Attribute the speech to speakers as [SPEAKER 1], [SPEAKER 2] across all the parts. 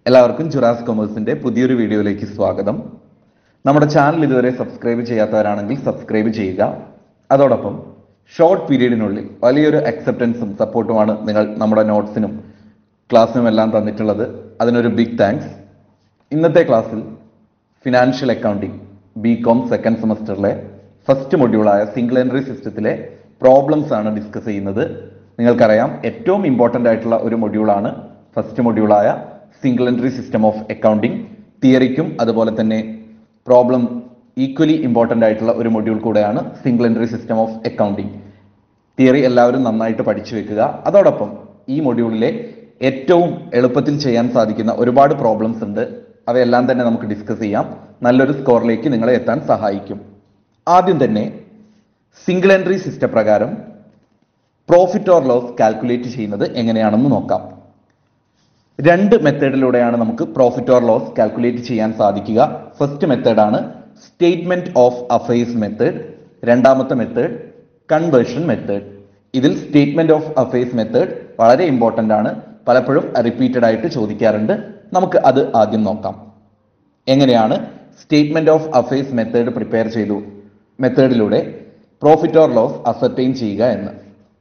[SPEAKER 1] എല്ലാവർക്കും ജുറാസ് കൊമേഴ്സിന്റെ പുതിയൊരു വീഡിയോയിലേക്ക് സ്വാഗതം നമ്മുടെ ചാനൽ ഇതുവരെ സബ്സ്ക്രൈബ് ചെയ്യാത്തവരാണെങ്കിൽ സബ്സ്ക്രൈബ് ചെയ്യുക അതോടൊപ്പം ഷോർട്ട് പീരീഡിനുള്ളിൽ വലിയൊരു അക്സെപ്റ്റൻസും സപ്പോർട്ടുമാണ് നിങ്ങൾ നമ്മുടെ നോട്ട്സിനും ക്ലാസ്സിനും എല്ലാം തന്നിട്ടുള്ളത് അതിനൊരു ബിഗ് താങ്ക്സ് ഇന്നത്തെ ക്ലാസ്സിൽ financial accounting B com second സെമസ്റ്ററിലെ ഫസ്റ്റ് മൊഡ്യൂളായ സിംഗിൾ എൻട്രി സിസ്റ്റത്തിലെ പ്രോബ്ലംസ് ആണ് ഡിസ്കസ് ചെയ്യുന്നത് നിങ്ങൾക്കറിയാം ഏറ്റവും ഇമ്പോർട്ടൻ്റ് ആയിട്ടുള്ള ഒരു മൊഡ്യൂളാണ് ഫസ്റ്റ് മൊഡ്യൂളായ single entry system of accounting തിയറിക്കും അതുപോലെ തന്നെ പ്രോബ്ലം ഈക്വലി ഇമ്പോർട്ടൻ്റ് ആയിട്ടുള്ള ഒരു മൊഡ്യൂൾ കൂടെയാണ് single entry system of accounting theory എല്ലാവരും നന്നായിട്ട് പഠിച്ചു വെക്കുക അതോടൊപ്പം ഈ മൊഡ്യൂളിലെ ഏറ്റവും എളുപ്പത്തിൽ ചെയ്യാൻ സാധിക്കുന്ന ഒരുപാട് പ്രോബ്ലംസ് ഉണ്ട് അവയെല്ലാം തന്നെ നമുക്ക് ഡിസ്കസ് ചെയ്യാം നല്ലൊരു സ്കോറിലേക്ക് നിങ്ങളെ എത്താൻ സഹായിക്കും ആദ്യം തന്നെ സിംഗിൾ എൻട്രി സിസ്റ്റം പ്രകാരം പ്രോഫിറ്റ് ഓർ ലോസ് കാൽക്കുലേറ്റ് ചെയ്യുന്നത് എങ്ങനെയാണെന്ന് നോക്കാം രണ്ട് മെത്തേഡിലൂടെയാണ് നമുക്ക് പ്രോഫിറ്റ് ഓർ ലോസ് കാൽക്കുലേറ്റ് ചെയ്യാൻ സാധിക്കുക ഫസ്റ്റ് മെത്തേഡാണ് സ്റ്റേറ്റ്മെന്റ് ഓഫ് അഫയേഴ്സ് മെത്തേഡ് രണ്ടാമത്തെ മെത്തേഡ് കൺവേർഷൻ മെത്തേഡ് ഇതിൽ സ്റ്റേറ്റ്മെന്റ് ഓഫ് അഫയേഴ്സ് മെത്തേഡ് വളരെ ഇമ്പോർട്ടന്റ് ആണ് പലപ്പോഴും റിപ്പീറ്റഡ് ആയിട്ട് ചോദിക്കാറുണ്ട് നമുക്ക് അത് ആദ്യം നോക്കാം എങ്ങനെയാണ് statement of affairs method prepare ചെയ്തു മെത്തേഡിലൂടെ പ്രോഫിറ്റ് ഓർ ലോസ് അസർട്ടൈൻ ചെയ്യുക എന്ന്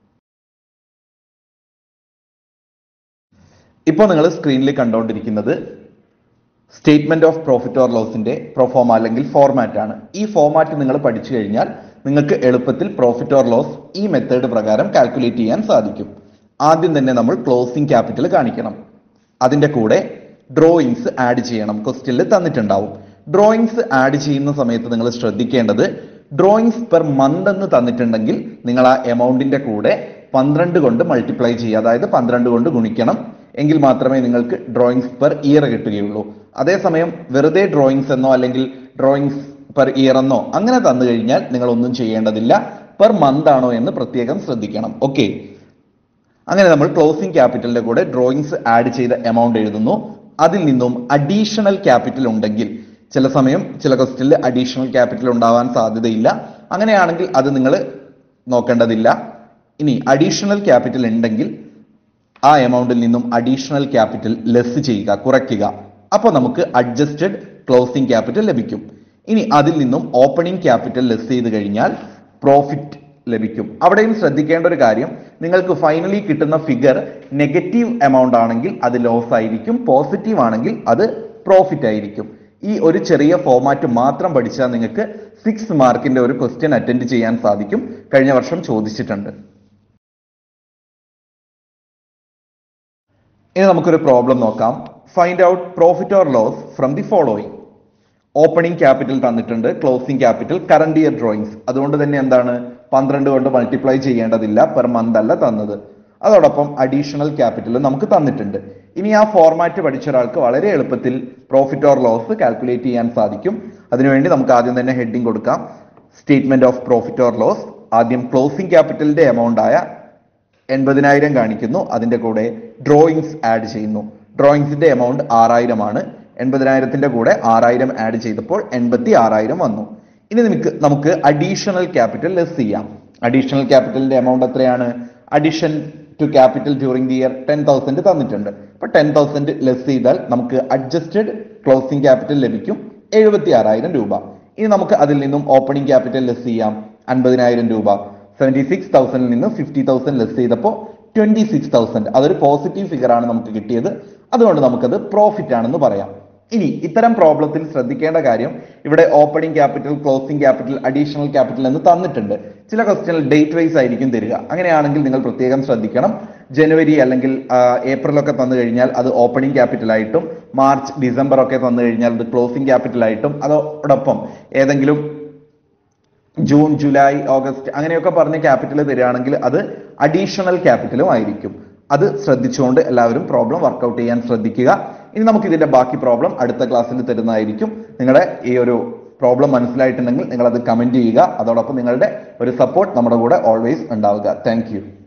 [SPEAKER 1] ഇപ്പോൾ നിങ്ങൾ സ്ക്രീനിൽ കണ്ടുകൊണ്ടിരിക്കുന്നത് സ്റ്റേറ്റ്മെന്റ് ഓഫ് പ്രോഫിറ്റ് ഓർ ലോസിന്റെ പ്രൊഫോമ അല്ലെങ്കിൽ ഫോർമാറ്റ് ആണ് ഈ ഫോർമാറ്റ് നിങ്ങൾ പഠിച്ചു കഴിഞ്ഞാൽ നിങ്ങൾക്ക് എളുപ്പത്തിൽ പ്രോഫിറ്റ് ഓർ ലോസ് ഈ മെത്തേഡ് പ്രകാരം കാൽക്കുലേറ്റ് ചെയ്യാൻ സാധിക്കും ആദ്യം തന്നെ നമ്മൾ ക്ലോസിംഗ് ക്യാപിറ്റൽ കാണിക്കണം അതിന്റെ കൂടെ ഡ്രോയിങ്സ് ആഡ് ചെയ്യണം ക്വസ്റ്റ്യനിൽ തന്നിട്ടുണ്ടാവും ഡ്രോയിങ്സ് ആഡ് ചെയ്യുന്ന സമയത്ത് നിങ്ങൾ ശ്രദ്ധിക്കേണ്ടത് ഡ്രോയിങ്സ് പെർ മന്ത് എന്ന് തന്നിട്ടുണ്ടെങ്കിൽ നിങ്ങൾ ആ എമൗണ്ടിന്റെ കൂടെ പന്ത്രണ്ട് കൊണ്ട് മൾട്ടിപ്ലൈ ചെയ്യുക അതായത് പന്ത്രണ്ട് കൊണ്ട് ഗുണിക്കണം എങ്കിൽ മാത്രമേ നിങ്ങൾക്ക് ഡ്രോയിങ്സ് പെർ ഇയർ കിട്ടുകയുള്ളൂ അതേസമയം വെറുതെ ഡ്രോയിങ്സ് എന്നോ അല്ലെങ്കിൽ ഡ്രോയിങ്സ് പെർ ഇയർ എന്നോ അങ്ങനെ തന്നു കഴിഞ്ഞാൽ നിങ്ങൾ ഒന്നും ചെയ്യേണ്ടതില്ല പെർ മന്ത് ആണോ എന്ന് പ്രത്യേകം ശ്രദ്ധിക്കണം ഓക്കെ അങ്ങനെ നമ്മൾ ക്ലോസിംഗ് ക്യാപിറ്റലിന്റെ കൂടെ ഡ്രോയിങ്സ് ആഡ് ചെയ്ത എമൗണ്ട് എഴുതുന്നു അതിൽ നിന്നും അഡീഷണൽ ക്യാപിറ്റൽ ഉണ്ടെങ്കിൽ ചില സമയം ചില ക്വസ്റ്റ്യനിൽ അഡീഷണൽ ക്യാപിറ്റൽ ഉണ്ടാവാൻ സാധ്യതയില്ല അങ്ങനെയാണെങ്കിൽ അത് നിങ്ങൾ നോക്കേണ്ടതില്ല ഇനി അഡീഷണൽ ക്യാപിറ്റൽ ഉണ്ടെങ്കിൽ ആ എമൗണ്ടിൽ നിന്നും അഡീഷണൽ ക്യാപിറ്റൽ ലെസ് ചെയ്യുക കുറയ്ക്കുക അപ്പോൾ നമുക്ക് അഡ്ജസ്റ്റഡ് ക്ലോസിംഗ് ക്യാപിറ്റൽ ലഭിക്കും ഇനി അതിൽ നിന്നും ഓപ്പണിംഗ് ക്യാപിറ്റൽ ലെസ് ചെയ്ത് കഴിഞ്ഞാൽ പ്രോഫിറ്റ് ലഭിക്കും അവിടെയും ശ്രദ്ധിക്കേണ്ട ഒരു കാര്യം നിങ്ങൾക്ക് ഫൈനലി കിട്ടുന്ന ഫിഗർ നെഗറ്റീവ് എമൗണ്ട് ആണെങ്കിൽ അത് ലോസ് ആയിരിക്കും പോസിറ്റീവ് ആണെങ്കിൽ അത് പ്രോഫിറ്റ് ആയിരിക്കും ഈ ഒരു ചെറിയ ഫോമാറ്റ് മാത്രം പഠിച്ചാൽ നിങ്ങൾക്ക് സിക്സ് മാർക്കിന്റെ ഒരു ക്വസ്റ്റ്യൻ അറ്റൻഡ് ചെയ്യാൻ സാധിക്കും കഴിഞ്ഞ വർഷം ചോദിച്ചിട്ടുണ്ട് ഇനി നമുക്കൊരു പ്രോബ്ലം നോക്കാം find out profit or loss from the following opening capital തന്നിട്ടുണ്ട് closing capital current year drawings അതുകൊണ്ട് തന്നെ എന്താണ് പന്ത്രണ്ട് കൊണ്ട് മൾട്ടിപ്ലൈ ചെയ്യേണ്ടതില്ല പെർ മന്ത് അല്ല തന്നത് അതോടൊപ്പം അഡീഷണൽ ക്യാപിറ്റൽ നമുക്ക് തന്നിട്ടുണ്ട് ഇനി ആ ഫോർമാറ്റ് പഠിച്ച ഒരാൾക്ക് വളരെ എളുപ്പത്തിൽ പ്രോഫിറ്റ് ഓർ ലോസ് കാൽക്കുലേറ്റ് ചെയ്യാൻ സാധിക്കും അതിനുവേണ്ടി നമുക്ക് ആദ്യം തന്നെ ഹെഡിങ് കൊടുക്കാം statement of profit or loss ആദ്യം ക്ലോസിംഗ് ക്യാപിറ്റലിന്റെ എമൗണ്ട് ആയ എൺപതിനായിരം കാണിക്കുന്നു അതിന്റെ കൂടെ ഡ്രോയിങ്സ് ആഡ് ചെയ്യുന്നു ഡ്രോയിങ്സിന്റെ എമൗണ്ട് ആറായിരം ആണ് എൺപതിനായിരത്തിന്റെ കൂടെ ആറായിരം ആഡ് ചെയ്തപ്പോൾ എൺപത്തി ആറായിരം വന്നു ഇനി നമുക്ക് നമുക്ക് അഡീഷണൽ ക്യാപിറ്റൽ ലെസ് ചെയ്യാം അഡീഷണൽ ക്യാപിറ്റലിന്റെ എമൗണ്ട് എത്രയാണ് addition to capital during the year ten thousand തന്നിട്ടുണ്ട് അപ്പൊ ടെൻ തൗസൻഡ് ലെസ് ചെയ്താൽ നമുക്ക് അഡ്ജസ്റ്റഡ് ക്ലോസിംഗ് ക്യാപിറ്റൽ ലഭിക്കും എഴുപത്തി ആറായിരം രൂപ ഇനി നമുക്ക് അതിൽ നിന്നും ഓപ്പണിംഗ് ക്യാപിറ്റൽ ലെസ് ചെയ്യാം അൻപതിനായിരം രൂപ സെവൻറ്റി സിക്സ് തൗസൻഡിൽ നിന്ന് ഫിഫ്റ്റി തൗസൻഡ് ലെസ് ചെയ്തപ്പോൾ ട്വന്റി സിക്സ് തൗസൻഡ് അതൊരു പോസിറ്റീവ് ഫിഗർ ആണ് നമുക്ക് കിട്ടിയത് അതുകൊണ്ട് നമുക്കത് പ്രോഫിറ്റ് ആണെന്ന് പറയാം ഇനി ഇത്തരം പ്രോബ്ലത്തിൽ ശ്രദ്ധിക്കേണ്ട കാര്യം ഇവിടെ opening capital closing capital additional capital എന്ന് തന്നിട്ടുണ്ട് ചില ക്വസ്റ്റ്യനിൽ ഡേറ്റ് വൈസ് ആയിരിക്കും തരിക അങ്ങനെയാണെങ്കിൽ നിങ്ങൾ പ്രത്യേകം ശ്രദ്ധിക്കണം ജനുവരി അല്ലെങ്കിൽ ഏപ്രിൽ ഒക്കെ തന്നു കഴിഞ്ഞാൽ അത് ഓപ്പണിംഗ് ക്യാപിറ്റൽ ആയിട്ടും മാർച്ച് ഡിസംബർ ഒക്കെ തന്നു കഴിഞ്ഞാൽ അത് ക്ലോസിംഗ് ക്യാപിറ്റൽ ആയിട്ടും അതോടൊപ്പം ഏതെങ്കിലും ജൂൺ ജൂലൈ ഓഗസ്റ്റ് അങ്ങനെയൊക്കെ പറഞ്ഞ് ക്യാപിറ്റൽ തരികയാണെങ്കിൽ അത് അഡീഷണൽ ക്യാപിറ്റലും ആയിരിക്കും അത് ശ്രദ്ധിച്ചുകൊണ്ട് എല്ലാവരും പ്രോബ്ലം വർക്കൗട്ട് ചെയ്യാൻ ശ്രദ്ധിക്കുക ഇനി നമുക്ക് ഇതിന്റെ ബാക്കി പ്രോബ്ലം അടുത്ത ക്ലാസ്സിൽ തരുന്നതായിരിക്കും നിങ്ങളുടെ ഈ ഒരു പ്രോബ്ലം മനസ്സിലായിട്ടുണ്ടെങ്കിൽ നിങ്ങൾ അത് കമന്റ് ചെയ്യുക അതോടൊപ്പം നിങ്ങളുടെ ഒരു സപ്പോർട്ട് നമ്മുടെ കൂടെ ഓൾവേസ് ഉണ്ടാവുക താങ്ക്